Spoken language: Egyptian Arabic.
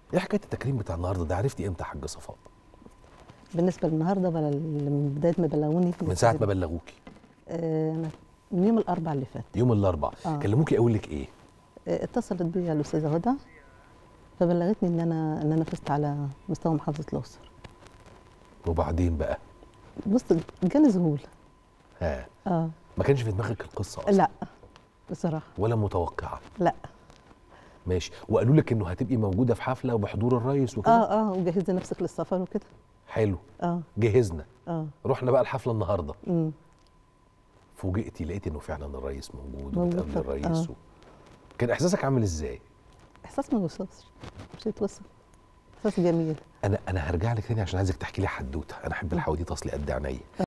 ايه حكايه التكريم بتاع النهارده ده عرفتي امتى يا حاجه صفاء بالنسبه للنهارده ولا ال- من بدايه ما بلغوني من ساعه ما بلغوكي آه، أنا من يوم الاربعاء اللي فات يوم الاربعاء آه. كلموكي اقول لك ايه آه، اتصلت بيا الاستاذه هدى فبلغتني ان انا ان انا فزت على مستوى محافظه الاقصر وبعدين بقى بص جالي ذهول ها اه ما كانش في دماغك القصه اصلا لا بصراحه ولا متوقعه لا ماشي وقالوا لك انه هتبقي موجوده في حفله وبحضور الرئيس وكده اه اه وجهزي نفسك للسفر وكده حلو اه جهزنا اه رحنا بقى الحفله النهارده امم فوجئتي لقيتي انه فعلا الرئيس موجود موجود وبتقابل طب- الرئيس آه. و... كان احساسك عامل ازاي احساس ما يوصفش مش يتوصف احساس جميل انا انا هرجع لك تاني عشان عايزك تحكي لي حدوته انا احب الحواديت اصلي قد عينيا